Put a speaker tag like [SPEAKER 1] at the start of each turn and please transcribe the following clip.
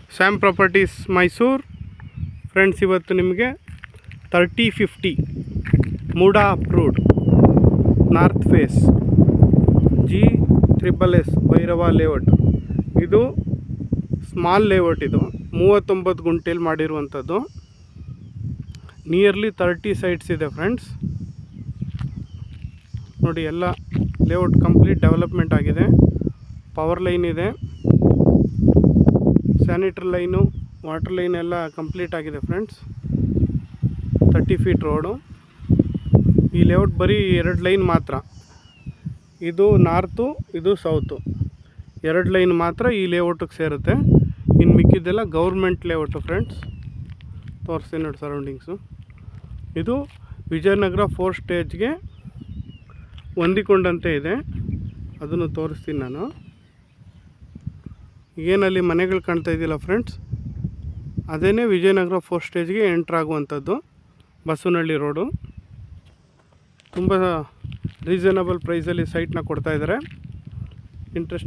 [SPEAKER 1] Sam properties Mysuru friends ಇವತ್ತು ನಿಮಗೆ thirty fifty MUDA approved north face G triple S Bhairava layout ಇದು small layout ಇದು ಮೂವತ್ತೊಂಬತ್ತು ಗುಂಟೆಲಿ ಮಾಡಿರುವಂಥದ್ದು ನಿಯರ್ಲಿ ತರ್ಟಿ ಸೈಟ್ಸ್ ಇದೆ ಫ್ರೆಂಡ್ಸ್ ನೋಡಿ ಎಲ್ಲ ಲೇಔಟ್ ಕಂಪ್ಲೀಟ್ ಡೆವಲಪ್ಮೆಂಟ್ ಆಗಿದೆ ಪವರ್ ಲೈನ್ ಇದೆ ಸ್ಯಾನಿಟ್ರಿ ಲೈನು ವಾಟರ್ ಲೈನ್ ಎಲ್ಲ ಕಂಪ್ಲೀಟ್ ಆಗಿದೆ ಫ್ರೆಂಡ್ಸ್ ತರ್ಟಿ ಫೀಟ್ ರೋಡು ಈ ಲೇಔಟ್ ಬರೀ ಎರಡು ಲೈನ್ ಮಾತ್ರ ಇದು ನಾರ್ತು ಇದು ಸೌತು ಎರಡು ಲೈನ್ ಮಾತ್ರ ಈ ಲೇಔಟಿಗೆ ಸೇರುತ್ತೆ ಇನ್ನು ಮಿಕ್ಕಿದ್ದೆಲ್ಲ ಗೌರ್ಮೆಂಟ್ ಲೇಔಟು ಫ್ರೆಂಡ್ಸ್ ತೋರಿಸ್ತೀನಿ ನೋಡಿ ಸರೌಂಡಿಂಗ್ಸು ಇದು ವಿಜಯನಗರ ಫೋರ್ ಸ್ಟೇಜ್ಗೆ ಹೊಂದಿಕೊಂಡಂತೆ ಇದೆ ಅದನ್ನು ತೋರಿಸ್ತೀನಿ ನಾನು ಏನಲ್ಲಿ ಮನೆಗಳು ಕಾಣ್ತಾ ಇದೆಯಲ್ಲ ಫ್ರೆಂಡ್ಸ್ ಅದೇ ವಿಜಯನಗರ ಫೋರ್ ಸ್ಟೇಜ್ಗೆ ಎಂಟ್ರ್ ಆಗುವಂಥದ್ದು ಬಸವನಹಳ್ಳಿ ರೋಡು ತುಂಬ ರೀಸನಬಲ್ ಪ್ರೈಸಲ್ಲಿ ಸೈಟ್ನ ಕೊಡ್ತಾ ಇದ್ದಾರೆ ಇಂಟ್ರೆಸ್ಟ್